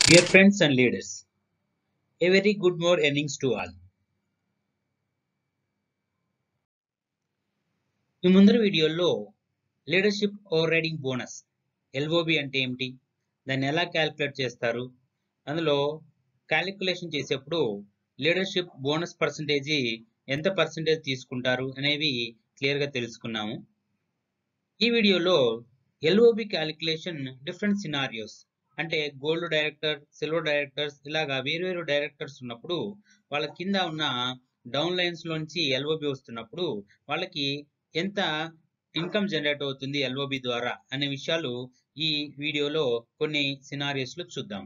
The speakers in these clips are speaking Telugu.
Dear friends and leaders, a very good more earnings to all. ఈ ముందర వీడియోలో leadership overriding bonus LOB అంటే ఏమిటి దాన్ని ఎలా క్యాలిక్యులేట్ చేస్తారు అందులో క్యాలిక్యులేషన్ చేసేప్పుడు లీడర్షిప్ బోనస్ పర్సంటేజీ ఎంత పర్సంటేజ్ తీసుకుంటారు అనేవి క్లియర్గా తెలుసుకున్నాము ఈ వీడియోలో ఎల్ఓబి క్యాలిక్యులేషన్ డిఫరెంట్ సినారియోస్ అంటే గోల్డ్ డైరెక్టర్ సిల్వర్ డైరెక్టర్స్ ఇలాగా వేరు డైరెక్టర్స్ ఉన్నప్పుడు వాళ్ళ కింద ఉన్న డౌన్ లైన్స్ లోంచి ఎల్ఓబి వస్తున్నప్పుడు వాళ్ళకి ఎంత ఇన్కమ్ జనరేట్ అవుతుంది ఎల్ఓబి ద్వారా అనే విషయాలు ఈ వీడియోలో కొన్ని సినారియోస్ లో చూద్దాం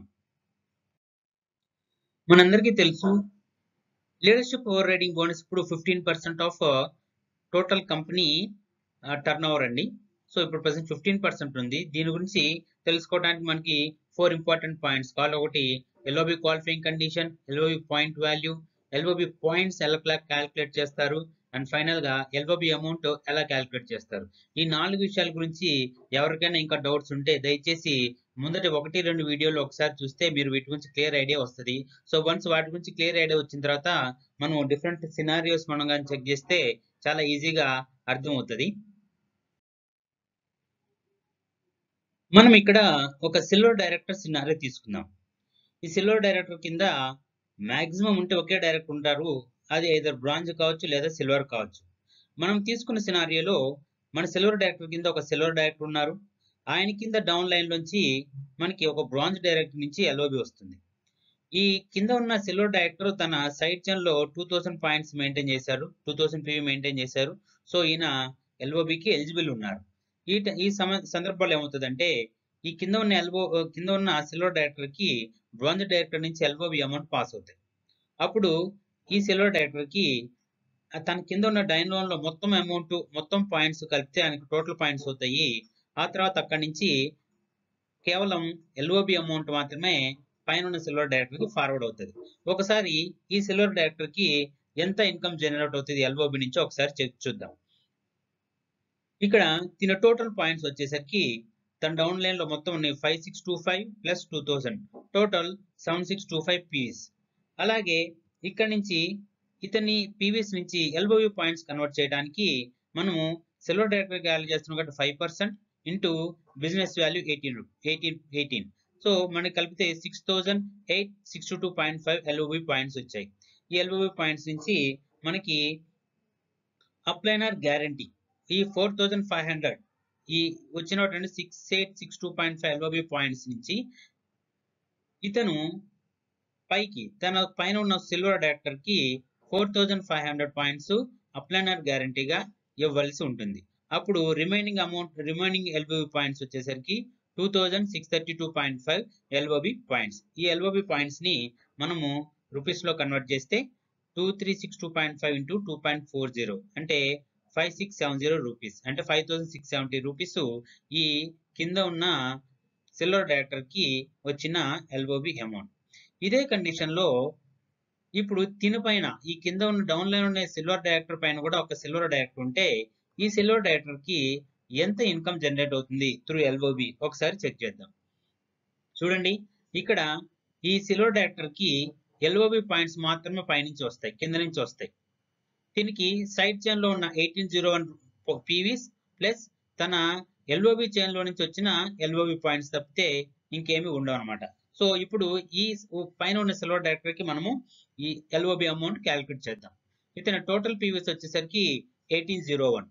మనందరికీ తెలుసు లీడర్షిప్ ఓవర్ రైడింగ్ బోనస్ ఇప్పుడు fifteen percent of total company turnover అండి సో ఇప్పుడు ప్రజెంట్ ఫిఫ్టీన్ పర్సెంట్ ఉంది దీని గురించి తెలుసుకోవడానికి మనకి ఫోర్ ఇంపార్టెంట్ పాయింట్స్ కావాలి ఒకటి LOB qualifying condition LOB point value LOB points ఎలా క్యాలిక్యులేట్ చేస్తారు అండ్ ఫైనల్ గా ఎల్ఓబి అమౌంట్ ఎలా క్యాలిక్యులేట్ చేస్తారు ఈ నాలుగు విషయాల గురించి ఎవరికైనా ఇంకా డౌట్స్ ఉంటే దయచేసి ముందటి ఒకటి రెండు వీడియోలు ఒకసారి చూస్తే మీరు వీటి గురించి క్లియర్ ఐడియా వస్తుంది సో వన్స్ వాటి గురించి క్లియర్ ఐడియా వచ్చిన తర్వాత మనం డిఫరెంట్ సినారియోస్ మనం కానీ చెక్ చేస్తే చాలా ఈజీగా అర్థం అవుతుంది మనం ఇక్కడ ఒక సిల్వర్ డైరెక్టర్ సినారీ తీసుకుందాం ఈ సిల్వర్ డైరెక్టర్ కింద మాక్సిమం ఉంటే ఒకే డైరెక్టర్ ఉంటారు అది ఐదర్ బ్రాంజ్ కావచ్చు లేదా సిల్వర్ కావచ్చు మనం తీసుకున్న సినారియోలో మన సిల్వర్ డైరెక్టర్ కింద ఒక సిల్వర్ డైరెక్టర్ ఉన్నారు ఆయన కింద డౌన్ లైన్ నుంచి మనకి ఒక బ్రాంజ్ డైరెక్టర్ నుంచి ఎల్ఓబి వస్తుంది ఈ కింద ఉన్న సిల్వర్ డైరెక్టర్ తన సైడ్ చైన్ లో టూ థౌసండ్ పాయింట్స్ మెయింటైన్ చేశారు టూ థౌసండ్ పీవీ మెయింటైన్ చేశారు సో ఈయన ఎల్ఓబికి ఎలిజిబుల్ ఉన్నారు ఈ ఈ సందర్భంలో ఏమవుతుందంటే ఈ కింద ఉన్న ఎల్బో కింద ఉన్న సిల్వర్ డైరెక్టర్ కి బ్రాంజ్ డైరెక్టర్ నుంచి ఎల్ఓబి అమౌంట్ పాస్ అవుతాయి అప్పుడు ఈ సిల్వర్ డైరెక్టర్ కి తన కింద ఉన్న డైన్ లోన్ లో మొత్తం అమౌంట్ మొత్తం పాయింట్స్ కలిపితే ఆయనకు టోటల్ పాయింట్స్ అవుతాయి ఆ తర్వాత అక్కడి నుంచి కేవలం ఎల్ఓబి అమౌంట్ మాత్రమే పైన ఉన్న సిల్వర్ డైరెక్టర్ కి ఫార్వర్డ్ అవుతుంది ఒకసారి ఈ సిల్వర్ డైరెక్టర్ కి ఎంత ఇన్కమ్ జనరేట్ అవుతుంది ఎల్ఓబి నుంచి ఒకసారి చెక్ చూద్దాం ఇక్కడ తిన టోటల్ పాయింట్స్ వచ్చేసరికి తన డౌన్ లైన్ లో మొత్తం ఉన్నాయి five six two five plus two thousand total seven six two five PVs అలాగే ఇక్కడ నుంచి ఇతని పీవీస్ నుంచి ఎల్ఓవి పాయింట్స్ కన్వర్ట్ చేయడానికి మనము సిల్వర్ డైరెక్టర్ వాల్యూ చేస్తున్నాం కాబట్టి five percent into business value eighteen eighteen eighteen so మనకి కలిపితే six thousand eight six two point five LOV points వచ్చాయి ఈ ఎల్ఓవి పాయింట్స్ నుంచి మనకి అప్లైనర్ గ్యారంటీ ఈ ఫోర్ థౌజండ్ ఫైవ్ హండ్రెడ్ ఈ వచ్చినటువంటి six eight six two point five LOB points నుంచి ఇతను పైకి తన పైన ఉన్న సిల్వర్ డైరెక్టర్ కి four thousand five hundred points upliner గ్యారంటీగా ఇవ్వాల్సి ఉంటుంది అప్పుడు remaining amount remaining LOB points వచ్చేసరికి two thousand six thirty two point five LOB points ఈ ఎల్ఓబి పాయింట్స్ ని మనము రూపీస్ లో కన్వర్ట్ చేస్తే two three six two point five into two point four zero అంటే five six seven zero rupees అంటే five thousand six seventy rupees ఈ కింద ఉన్న సిల్వర్ డైరెక్టర్ కి వచ్చిన ఎల్ఓబి అమౌంట్ ఇదే కండిషన్ లో ఇప్పుడు తిన పైన ఈ కింద ఉన్న డౌన్ లైన్ ఉన్న సిల్వర్ డైరెక్టర్ పైన కూడా ఒక సిల్వర్ డైరెక్టర్ ఉంటే ఈ సిల్వర్ డైరెక్టర్ కి ఎంత ఇన్కమ్ జనరేట్ అవుతుంది త్రూ ఎల్ఓబి ఒకసారి చెక్ చేద్దాం చూడండి ఇక్కడ ఈ సిల్వర్ డైరెక్టర్ కి ఎల్ఓబి పాయింట్స్ మాత్రమే పైనుంచి వస్తాయి కింద నుంచి వస్తాయి దీనికి సైడ్ చైన్ లో ఉన్న eighteen zero one PVs plus తన ఎల్ఓబి చైన్ లో నుంచి వచ్చిన ఎల్ఓబి పాయింట్స్ తప్పితే ఇంకేమి ఉండవు అనమాట సో ఇప్పుడు ఈ పైన ఉన్న సిల్వర్ డైరెక్టర్ కి మనము ఈ ఎల్ఓబి అమౌంట్ క్యాలిక్యులేట్ చేద్దాం ఇతని టోటల్ పీవీస్ వచ్చేసరికి ఎయిటీన్ జీరో వన్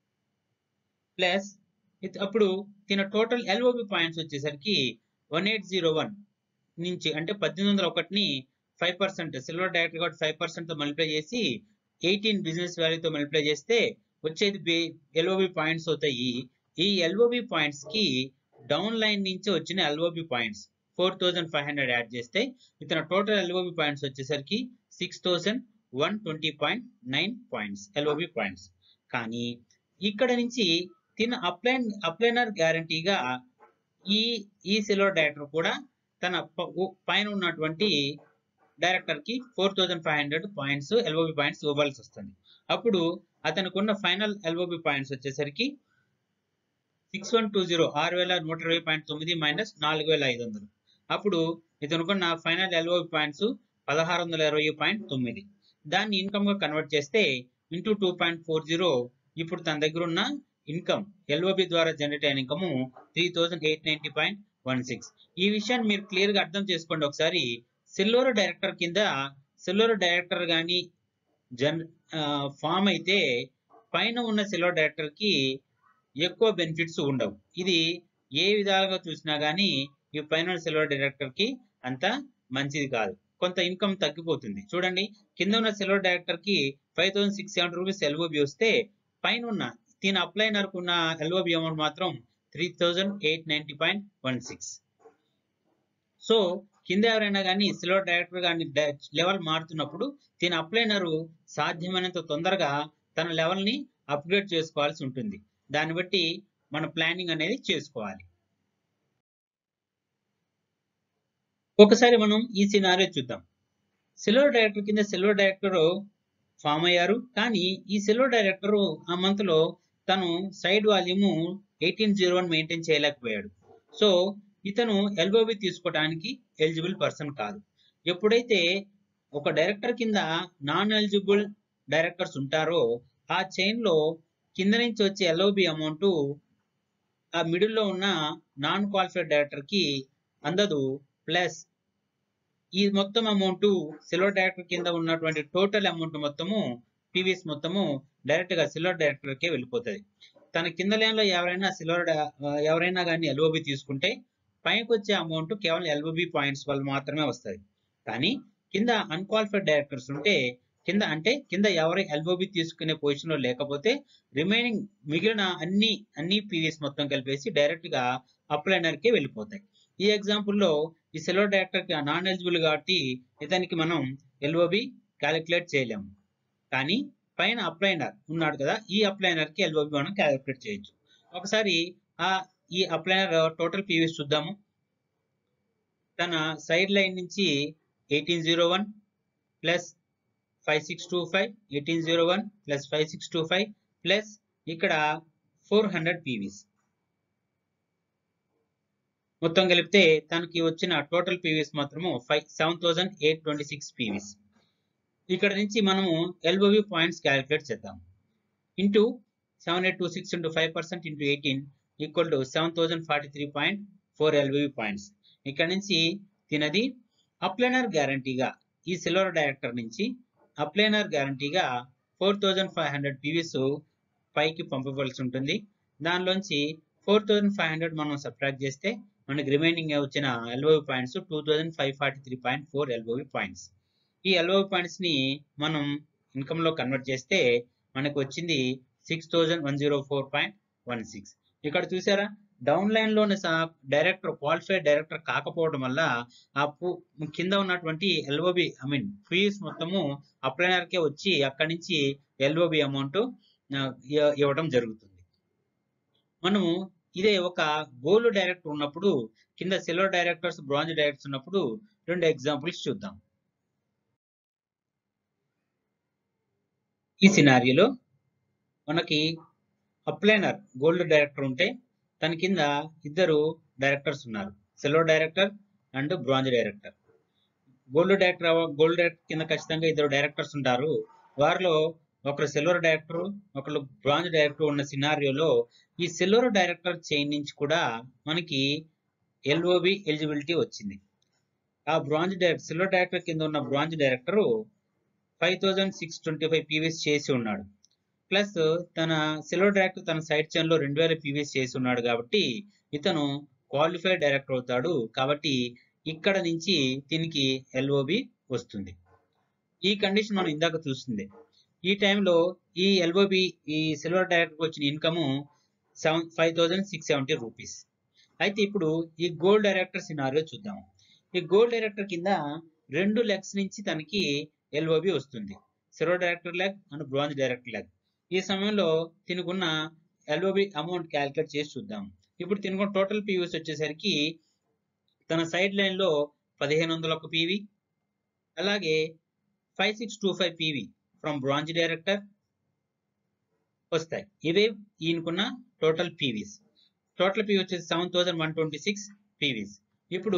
ప్లస్ అప్పుడు తిన టోటల్ ఎల్ఓబి పాయింట్స్ వచ్చేసరికి వన్ ఎయిట్ జీరో వన్ నుంచి అంటే పద్దెనిమిది వందల ఒకటిని ఫైవ్ పర్సెంట్ సిల్వర్ డైరెక్టర్ కాబట్టి ఫైవ్ పర్సెంట్ తో మల్టిప్లై చేసి ఎయిటీన్ బిజినెస్ వాల్యూతో మల్టిప్లై చేస్తే వచ్చేది ఎల్ఓబి పాయింట్స్ అవుతాయి ఈ ఎల్ఓబి పాయింట్స్ కి డౌన్ లైన్ నుంచి వచ్చిన LOB points four thousand five hundred add చేస్తే ఇతర టోటల్ ఎల్ఓబి పాయింట్స్ వచ్చేసరికి six thousand one twenty point nine points LOB points కానీ ఇక్కడ నుంచి తిన అప్లైన్ అప్లైనర్ గ్యారంటీగా ఈ ఈ సిల్వర్ డైరెక్టర్ కూడా తన పైన ఉన్నటువంటి డైరెక్టర్ కి four thousand five hundred points LOB points ఇవ్వాల్సి వస్తుంది అప్పుడు అతనికి ఉన్న ఫైనల్ ఎల్ఓబి పాయింట్స్ వచ్చేసరికి సిక్స్ వన్ టూ జీరో ఆరు వేల నూట ఇరవై పాయింట్ తొమ్మిది మైనస్ నాలుగు వేల ఐదు వందలు అప్పుడు ఇతనుకున్న ఫైనల్ ఎల్ఓబి పాయింట్స్ పదహారు వందల ఇరవై పాయింట్ తొమ్మిది దాన్ని ఇన్కమ్ గా కన్వర్ట్ చేస్తే into two point four zero ఇప్పుడు తన దగ్గర ఉన్న ఇన్కమ్ ఎల్ఓబి ద్వారా జనరేట్ అయిన income three thousand eight ninety point one six ఈ విషయాన్ని మీరు క్లియర్ గా అర్థం చేసుకోండి ఒకసారి సిల్వర్ డైరెక్టర్ కింద సిల్వర్ డైరెక్టర్ కానీ జన్ ఫామ్ అయితే పైన ఉన్న సిల్వర్ డైరెక్టర్ కి ఎక్కువ బెనిఫిట్స్ ఉండవు ఇది ఏ విధాలుగా చూసినా గానీ ఈ పైన సిల్వర్ డైరెక్టర్ కి అంత మంచిది కాదు కొంత ఇన్కమ్ తగ్గిపోతుంది చూడండి కింద ఉన్న సిల్వర్ డైరెక్టర్ కి five thousand six seventy rupees LOB వస్తే పైన ఉన్న దీని అప్లైనర్ ఉన్న ఎల్ఓబి అమౌంట్ మాత్రం three thousand eight ninety point one six so కింద ఎవరైనా కానీ సిల్వర్ డైరెక్టర్ కానీ లెవెల్ మారుతున్నప్పుడు దీని అప్లైనర్ సాధ్యమైనంత తొందరగా తన లెవెల్ ని అప్గ్రేడ్ చేసుకోవాల్సి ఉంటుంది దాన్ని బట్టి మన ప్లానింగ్ అనేది చేసుకోవాలి ఒకసారి మనం ఈ సినారియో చూద్దాం సిల్వర్ డైరెక్టర్ కింద సిల్వర్ డైరెక్టర్ ఫామ్ అయ్యారు కానీ ఈ సిల్వర్ డైరెక్టర్ ఆ మంత్ లో తను side volume eighteen zero one maintain చేయలేకపోయాడు సో ఇతను ఎల్ఓబి తీసుకోవడానికి ఎలిజిబుల్ పర్సన్ కాదు ఎప్పుడైతే ఒక డైరెక్టర్ కింద నాన్ ఎలిజిబుల్ డైరెక్టర్స్ ఉంటారో ఆ చైన్ లో కింద నుంచి వచ్చే ఎల్ఓబి అమౌంట్ ఆ మిడిల్ లో ఉన్న నాన్ క్వాలిఫైడ్ డైరెక్టర్ కి అందదు ప్లస్ ఈ మొత్తం అమౌంట్ సిల్వర్ డైరెక్టర్ కింద ఉన్నటువంటి టోటల్ అమౌంట్ మొత్తము పీవీఎస్ మొత్తము డైరెక్ట్ గా సిల్వర్ డైరెక్టర్ కే వెళ్ళిపోతుంది తన కింద లైన్ లో ఎవరైనా సిల్వర్ ఎవరైనా కానీ ఎల్ఓబి తీసుకుంటే పైకి వచ్చే అమౌంట్ కేవలం ఎల్ఓబి పాయింట్స్ వల్ల మాత్రమే వస్తుంది కానీ కింద అన్క్వాలిఫైడ్ డైరెక్టర్స్ ఉంటే కింద అంటే కింద ఎవరు ఎల్ఓబి తీసుకునే పొజిషన్ లో లేకపోతే రిమైనింగ్ మిగిలిన అన్ని అన్ని పీవీఎస్ మొత్తం కలిపేసి డైరెక్ట్ గా అప్లైనర్ కి వెళ్ళిపోతాయి ఈ ఎగ్జాంపుల్ లో ఈ సిల్వర్ డైరెక్టర్ కి నాన్ ఎలిజిబుల్ కాబట్టి ఇతనికి మనం ఎల్ఓబి క్యాలిక్యులేట్ చేయలేము కానీ పైన అప్లైనర్ ఉన్నాడు కదా ఈ అప్లైనర్ కి ఎల్ఓబి మనం క్యాలిక్యులేట్ చేయొచ్చు ఒకసారి ఆ ఈ అప్లైనర్ టోటల్ పీవీఎస్ చూద్దాము తన సైడ్ లైన్ నుంచి eighteen zero one plus five six two five eighteen zero one plus five six two five plus ఇక్కడ ఫోర్ హండ్రెడ్ పీవీస్ మొత్తం కలిపితే తనకి వచ్చిన టోటల్ పీవీస్ మాత్రము five seven thousand eight twenty six PVs ఇక్కడ నుంచి మనము ఎల్ఓవి పాయింట్స్ క్యాలిక్యులేట్ చేద్దాం into seven eight two six into five percent into eighteen equal to seven thousand forty three point four LOV points ఇక్కడ నుంచి తినది అప్లైనర్ గ్యారంటీగా ఈ సిల్వర్ డైరెక్టర్ నుంచి అప్లైనర్ గ్యారంటీగా four thousand five hundred PVs పైకి పంపవలసి ఉంటుంది దానిలోంచి ఫోర్ థౌజండ్ ఫైవ్ హండ్రెడ్ మనం సబ్ట్రాక్ట్ చేస్తే మనకి రిమైనింగ్ వచ్చిన LOV points two thousand five forty three point four LOV points ఈ ఎల్ఓవి పాయింట్స్ ని మనం ఇన్కమ్ లో కన్వర్ట్ చేస్తే మనకు వచ్చింది six thousand one zero four point one six ఇక్కడ చూసారా డౌన్ లైన్ లోని డైరెక్టర్ క్వాలిఫైడ్ డైరెక్టర్ కాకపోవడం వల్ల ఆ కింద ఉన్నటువంటి ఎల్ఓబి ఐ మీన్ ఫీస్ మొత్తము అప్లైనర్ కే వచ్చి అక్కడి నుంచి ఎల్ఓబి అమౌంట్ ఇవ్వడం జరుగుతుంది మనము ఇదే ఒక గోల్డ్ డైరెక్టర్ ఉన్నప్పుడు కింద సిల్వర్ డైరెక్టర్స్ బ్రాంజ్ డైరెక్టర్స్ ఉన్నప్పుడు రెండు ఎగ్జాంపుల్స్ చూద్దాం ఈ సినారియోలో మనకి అప్లైనర్ గోల్డ్ డైరెక్టర్ ఉంటే తన కింద ఇద్దరు డైరెక్టర్స్ ఉన్నారు silver director and bronze director gold director gold director కింద ఖచ్చితంగా ఇద్దరు డైరెక్టర్స్ ఉంటారు వారిలో ఒకరు సిల్వర్ డైరెక్టర్ ఒకరు బ్రాంజ్ డైరెక్టర్ ఉన్న సినారియోలో ఈ సిల్వర్ డైరెక్టర్ చైన్ నుంచి కూడా మనకి ఎల్ఓబి ఎలిజిబిలిటీ వచ్చింది ఆ బ్రాంజ్ డైరెక్టర్ సిల్వర్ డైరెక్టర్ కింద ఉన్న bronze director five thousand six twenty five PVs చేసి ఉన్నాడు ప్లస్ తన సిల్వర్ డైరెక్టర్ తన సైడ్ చైన్ లో రెండు వేల పీవీఎస్ చేసి ఉన్నాడు కాబట్టి ఇతను క్వాలిఫైడ్ డైరెక్టర్ అవుతాడు కాబట్టి ఇక్కడ నుంచి దీనికి ఎల్ఓబి వస్తుంది ఈ కండిషన్ మనం ఇందాక చూస్తుంది ఈ టైంలో ఈ ఎల్ఓబి ఈ సిల్వర్ డైరెక్టర్ వచ్చిన income seven five thousand six seventy rupees అయితే ఇప్పుడు ఈ గోల్డ్ డైరెక్టర్ సినారియో చూద్దాం ఈ గోల్డ్ డైరెక్టర్ కింద రెండు లెగ్స్ నుంచి తనకి ఎల్ఓబి వస్తుంది silver director leg and bronze director leg ఈ సమయంలో తినుకున్న ఎల్ఓబి అమౌంట్ క్యాలిక్యులేట్ చేసి చూద్దాం ఇప్పుడు తినుకున్న టోటల్ పీవీస్ వచ్చేసరికి తన సైడ్ లైన్ లో పదిహేను వందల ఒక పీవీ అలాగే five six two five PV from bronze director వస్తాయి ఇవే ఈయనకున్న టోటల్ పీవీస్ టోటల్ పీవీ వచ్చేసి seven thousand one twenty six PVs ఇప్పుడు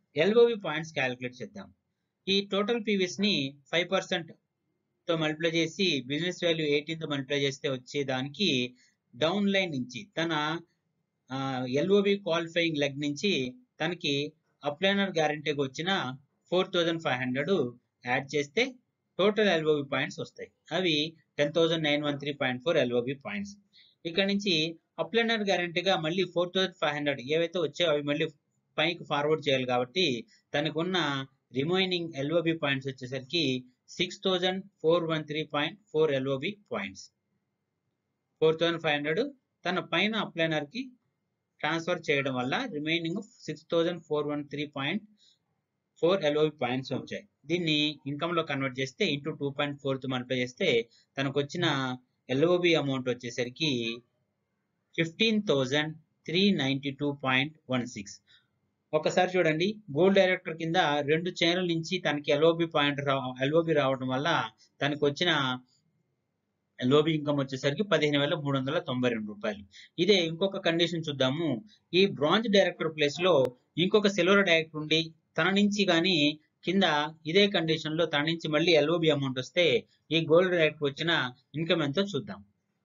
ఎల్ఓవి పాయింట్స్ క్యాలిక్యులేట్ చేద్దాం ఈ టోటల్ పీవీస్ ని ఫైవ్ పర్సెంట్ తో మల్టిప్లై చేసి బిజినెస్ వాల్యూ ఎయిటీన్ తో మల్టిప్లై చేస్తే వచ్చే దానికి డౌన్ లైన్ నుంచి తన ఎల్ఓబి క్వాలిఫైయింగ్ లెగ్ నుంచి తనకి అప్లైనర్ గ్యారంటీకి వచ్చిన four thousand five hundred add చేస్తే టోటల్ ఎల్ఓబి పాయింట్స్ వస్తాయి అవి ten thousand nine one three point four LOB points ఇక్కడ నుంచి అప్లైనర్ గ్యారంటీగా మళ్ళీ ఫోర్ థౌసండ్ ఫైవ్ హండ్రెడ్ ఏవైతే వచ్చాయో అవి మళ్ళీ పైకి ఫార్వర్డ్ చేయాలి కాబట్టి తనకున్న రిమైనింగ్ ఎల్ఓబి పాయింట్స్ వచ్చేసరికి six thousand four one three point four LOB points four thousand five hundred తన పైన అప్లైనర్ కి ట్రాన్స్ఫర్ చేయడం వల్ల remaining six thousand four one three point four LOB points వచ్చాయి దీన్ని ఇన్కమ్ లో కన్వర్ట్ చేస్తే ఇంటూ టూ పాయింట్ ఫోర్ తో మల్టిప్లై చేస్తే తనకు వచ్చిన ఎల్ఓబి అమౌంట్ వచ్చేసరికి fifteen thousand three ninety two point one six ఒకసారి చూడండి గోల్డ్ డైరెక్టర్ కింద రెండు చైన్ల నుంచి తనకి ఎల్ఓబి పాయింట్ రా ఎల్ఓబి రావడం వల్ల తనకు వచ్చిన ఎల్ఓబి ఇన్కమ్ వచ్చేసరికి పదిహేను వేల మూడు వందల తొంభై రెండు రూపాయలు ఇదే ఇంకొక కండిషన్ చూద్దాము ఈ బ్రాంజ్ డైరెక్టర్ ప్లేస్ లో ఇంకొక సిల్వర్ డైరెక్టర్ ఉండి తన నుంచి కానీ కింద ఇదే కండిషన్ లో తన నుంచి మళ్ళీ ఎల్ఓబి అమౌంట్ వస్తే ఈ గోల్డ్ డైరెక్టర్ వచ్చిన ఇన్కమ్ ఎంతో చూద్దాం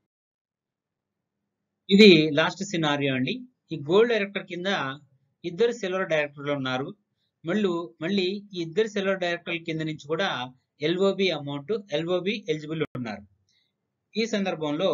ఇది లాస్ట్ సినారియో అండి ఈ గోల్డ్ డైరెక్టర్ కింద ఇద్దరు సిల్వర్ డైరెక్టర్లు ఉన్నారు మళ్ళీ మళ్ళీ ఈ ఇద్దరు సిల్వర్ డైరెక్టర్ల కింద నుంచి కూడా ఎల్ఓబి అమౌంట్ ఎల్ఓబి ఎలిజిబుల్ ఉన్నారు ఈ సందర్భంలో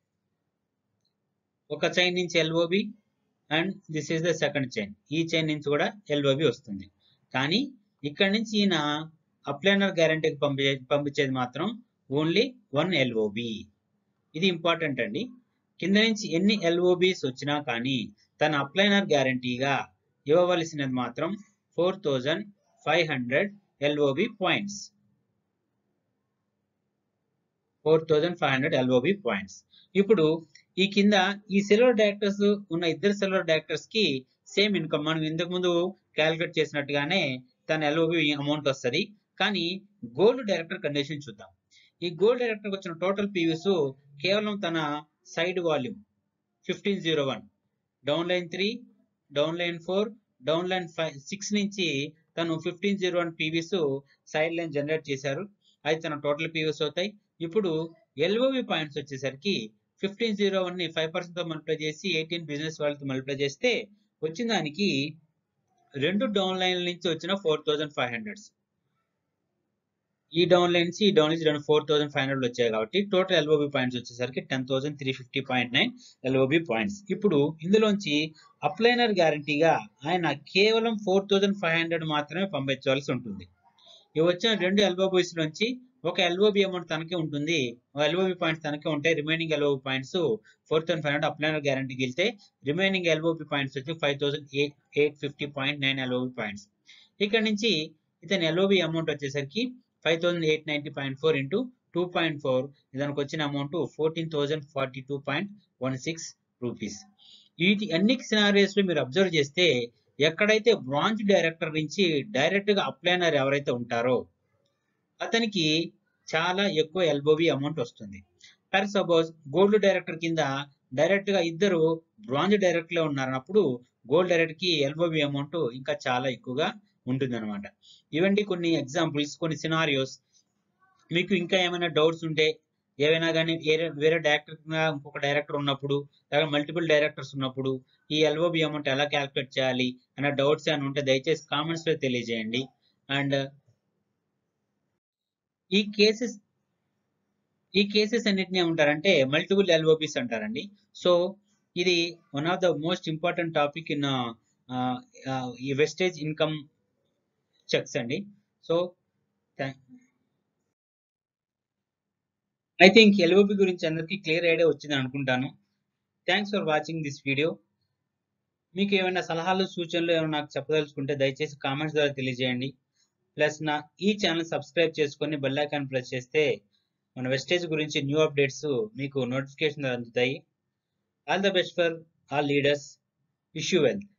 ఒక చైన్ నుంచి LOB and this is the second chain ఈ చైన్ నుంచి కూడా ఎల్ఓబి వస్తుంది కానీ ఇక్కడ నుంచి ఈయన అప్లైనర్ గ్యారంటీకి పంపే పంపించేది మాత్రం ఓన్లీ వన్ ఎల్ఓబి ఇది ఇంపార్టెంట్ అండి కింద నుంచి ఎన్ని ఎల్ఓబిస్ వచ్చినా కానీ తన అప్లైనర్ గ్యారంటీగా ఇవ్వవలసినది మాత్రం four thousand five hundred LOB points four thousand five hundred LOB points ఇప్పుడు ఈ కింద ఈ సిల్వర్ డైరెక్టర్స్ ఉన్న ఇద్దరు సిల్వర్ డైరెక్టర్స్ కి సేమ్ ఇన్కమ్ మనం ఇంతకు ముందు క్యాలిక్యులేట్ చేసినట్టుగానే తన ఎల్ఓబి అమౌంట్ వస్తుంది కానీ గోల్డ్ డైరెక్టర్ కండిషన్ చూద్దాం ఈ గోల్డ్ డైరెక్టర్ వచ్చిన టోటల్ పీవీస్ కేవలం తన side volume fifteen zero one down line three down line four down line five six నుంచి తను fifteen zero one PVs side line generate చేశారు అది తన టోటల్ పీవీస్ అవుతాయి ఇప్పుడు ఎల్ఓవి పాయింట్స్ వచ్చేసరికి ఫిఫ్టీన్ జీరో వన్ ని ఫైవ్ పర్సెంట్ తో మల్టిప్లై చేసి ఎయిటీన్ బిజినెస్ వాళ్ళతో మల్టిప్లై చేస్తే వచ్చిన దానికి రెండు డౌన్ లైన్ల నుంచి వచ్చిన ఫోర్ థౌజండ్ ఫైవ్ హండ్రెడ్స్ ఈ డౌన్ లైన్ నుంచి ఈ డౌన్ నుంచి రెండు ఫోర్ థౌసండ్ ఫైవ్ హండ్రెడ్ వచ్చాయి కాబట్టి టోటల్ ఎల్ఓబి పాయింట్స్ వచ్చేసరికి ten thousand three fifty point nine LOB points ఇప్పుడు ఇందులోంచి అప్లైనర్ గ్యారంటీగా ఆయన కేవలం ఫోర్ థౌసండ్ ఫైవ్ హండ్రెడ్ మాత్రమే పంపించవలసి ఉంటుంది ఇవి వచ్చిన రెండు ఎల్ఓబిస్ నుంచి ఒక ఎల్ఓబి అమౌంట్ తనకే ఉంటుంది ఎల్ఓబి పాయింట్స్ తనకే ఉంటాయి remaining LOB points four thousand five hundred అప్లైనర్ గ్యారంటీకి వెళ్తే రిమైనింగ్ ఎల్ఓబి పాయింట్స్ వచ్చి five thousand eight eight fifty point nine LOB points ఇక్కడ నుంచి ఇతని ఎల్ఓబి అమౌంట్ వచ్చేసరికి five thousand eight ninety point four into two point four దానికి వచ్చిన amount fourteen thousand forty two point one six rupees వీటి అన్ని సినారియోస్ లో మీరు అబ్జర్వ్ చేస్తే ఎక్కడైతే బ్రాంచ్ డైరెక్టర్ నుంచి డైరెక్ట్ గా అప్లైనర్ ఎవరైతే ఉంటారో అతనికి చాలా ఎక్కువ ఎల్బోబి అమౌంట్ వస్తుంది ఫర్ సపోజ్ గోల్డ్ డైరెక్టర్ కింద డైరెక్ట్ గా ఇద్దరు బ్రాంజ్ డైరెక్ట్ లో ఉన్నారన్నప్పుడు గోల్డ్ డైరెక్టర్ కి ఎల్బోబి అమౌంట్ ఇంకా చాలా ఎక్కువగా ఉంటుంది అనమాట ఇవండి కొన్ని ఎగ్జాంపుల్స్ కొన్ని సినారియోస్ మీకు ఇంకా ఏమైనా డౌట్స్ ఉంటే ఏవైనా కానీ వేరే వేరే డైరెక్టర్ ఇంకొక డైరెక్టర్ ఉన్నప్పుడు లేదా మల్టిపుల్ డైరెక్టర్స్ ఉన్నప్పుడు ఈ ఎల్ఓబి అమౌంట్ ఎలా క్యాల్కులేట్ చేయాలి అనే డౌట్స్ ఏమైనా ఉంటే దయచేసి కామెంట్స్ లో తెలియజేయండి అండ్ ఈ కేసెస్ ఈ కేసెస్ అన్నిటిని ఏమంటారంటే మల్టిపుల్ ఎల్ఓబిస్ అంటారండి సో ఇది one of the most important topic in ఈ వెస్టేజ్ ఇన్కమ్ చెక్స్ అండి సో ఐ థింక్ ఎల్ఓబి గురించి అందరికీ క్లియర్ ఐడియా వచ్చింది అనుకుంటాను thanks for watching this video మీకు ఏమైనా సలహాలు సూచనలు ఏమైనా నాకు చెప్పదలుచుకుంటే దయచేసి కామెంట్స్ ద్వారా తెలియజేయండి ప్లస్ నా ఈ ఛానల్ సబ్స్క్రైబ్ చేసుకొని బెల్ ఐకాన్ ప్రెస్ చేస్తే మన వెస్టేజ్ గురించి న్యూ అప్డేట్స్ మీకు నోటిఫికేషన్ అందుతాయి all the best for all leaders issue wealth